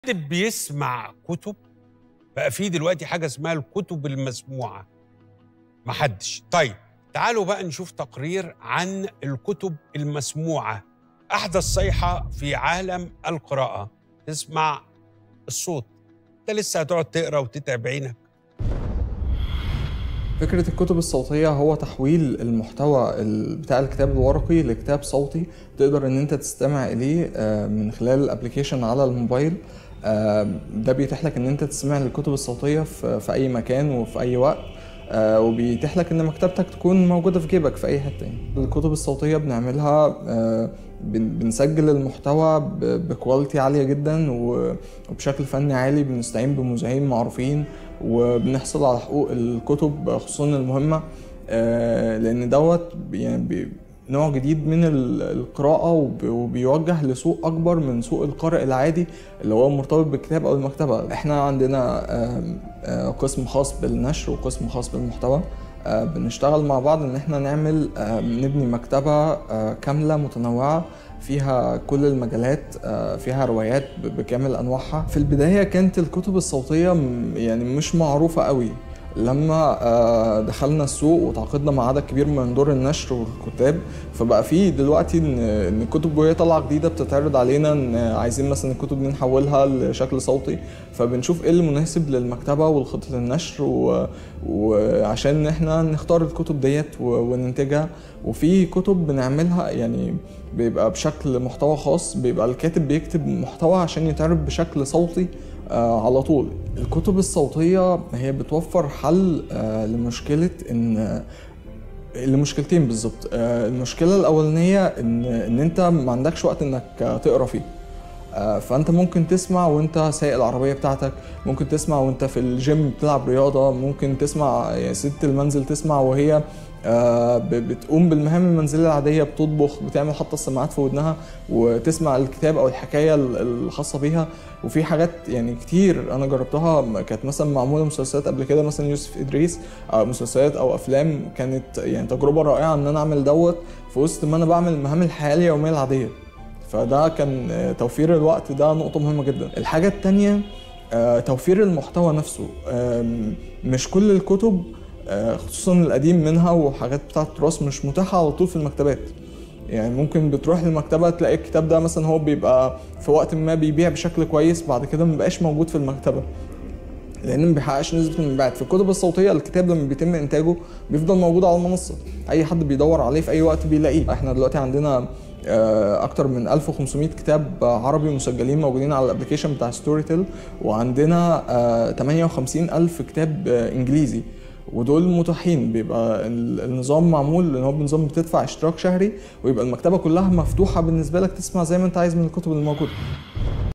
حد بيسمع كتب بقى في دلوقتي حاجه اسمها الكتب المسموعه محدش طيب تعالوا بقى نشوف تقرير عن الكتب المسموعه احدث صيحه في عالم القراءه تسمع الصوت انت لسه هتقعد تقرا وتتعب عينك فكرة الكتب الصوتية هو تحويل المحتوى ال- بتاع الكتاب الورقي لكتاب صوتي تقدر ان انت تستمع اليه آه، من خلال الابليكيشن على الموبايل آه، ده بيتيح لك ان انت تستمع للكتب الصوتية في في اي مكان وفي اي وقت آه، وبيتيح لك ان مكتبتك تكون موجودة في جيبك في اي حتة يعني. الكتب الصوتية بنعملها آه، بن- بنسجل المحتوى ب- بكواليتي عالية جدا و- وبشكل فني عالي بنستعين بمذيعين معروفين وبنحصل على حقوق الكتب خصوصا المهمة آه، لأن دوت يعني بي- نوع جديد من ال- القراءة وب- وبيوجه لسوق أكبر من سوق القارئ العادي اللي هو مرتبط بالكتاب أو المكتبة احنا عندنا آم، آه، قسم خاص بالنشر وقسم خاص بالمحتوى آه، بنشتغل مع بعض ان احنا نعمل آم، نبني مكتبة آه، كاملة متنوعة فيها كل المجالات آه، فيها روايات ب- بكامل انواعها في البدايه كانت الكتب الصوتيه م- يعني مش معروفه قوي لما آه، دخلنا السوق وتعاقدنا مع عدد كبير من دور النشر والكتاب فبقى في دلوقتي ان ان الكتب وهي طالعه جديده بتتعرض علينا ان عايزين مثلا الكتب دي نحولها لشكل صوتي فبنشوف ايه اللي مناسب للمكتبه ولخطه النشر و- وعشان ان احنا نختار الكتب ديت و- وننتجها وفي كتب بنعملها يعني بيبقى بشكل محتوى خاص بيبقى الكاتب بيكتب محتوى عشان يتعرض بشكل صوتي آه على طول الكتب الصوتية هي بتوفر حل آه لمشكلة ان لمشكلتين بالظبط آه المشكلة الأولانية ان ان انت ما عندكش وقت انك آه، تقرا فيه آه، فانت ممكن تسمع وانت سايق العربيه بتاعتك ممكن تسمع وانت في الجيم بتلعب رياضه ممكن تسمع يعني ست المنزل تسمع وهي آه، ب- بتقوم بالمهام المنزليه العاديه بتطبخ بتعمل حاطه السماعات في ودنها وتسمع الكتاب او الحكايه ال- الخاصه بيها وفي حاجات يعني كتير انا جربتها م- كانت مثلا معموله مسلسلات قبل كده مثلا يوسف ادريس أو مسلسلات او افلام كانت يعني تجربه رائعه ان انا اعمل دوت في وسط ما انا بعمل مهام الحياه اليوميه العاديه فده كان آه، توفير الوقت ده نقطة مهمة جدا الحاجة التانية آه، توفير المحتوى نفسه آم، مش كل الكتب آه، خصوصا القديم منها وحاجات بتاعة التراث مش متاحة على طول في المكتبات يعني ممكن بتروح للمكتبة تلاقي الكتاب ده مثلا هو بيبقى في وقت ما بيبيع بشكل كويس بعد كده مبقاش موجود في المكتبة لان ما بيحققش نسبه المبيعات في الكتب الصوتيه الكتاب لما بيتم انتاجه بيفضل موجود على المنصه اي حد بيدور عليه في اي وقت بيلاقيه احنا دلوقتي عندنا آه، اكتر من 1500 كتاب عربي مسجلين موجودين على الابلكيشن بتاع ستوري تيل وعندنا آه، 58 الف كتاب آه، انجليزي ودول متاحين بيبقى ال- النظام معمول ان هو بنظام بتدفع اشتراك شهري ويبقى المكتبه كلها مفتوحه بالنسبه لك تسمع زي ما انت عايز من الكتب الموجوده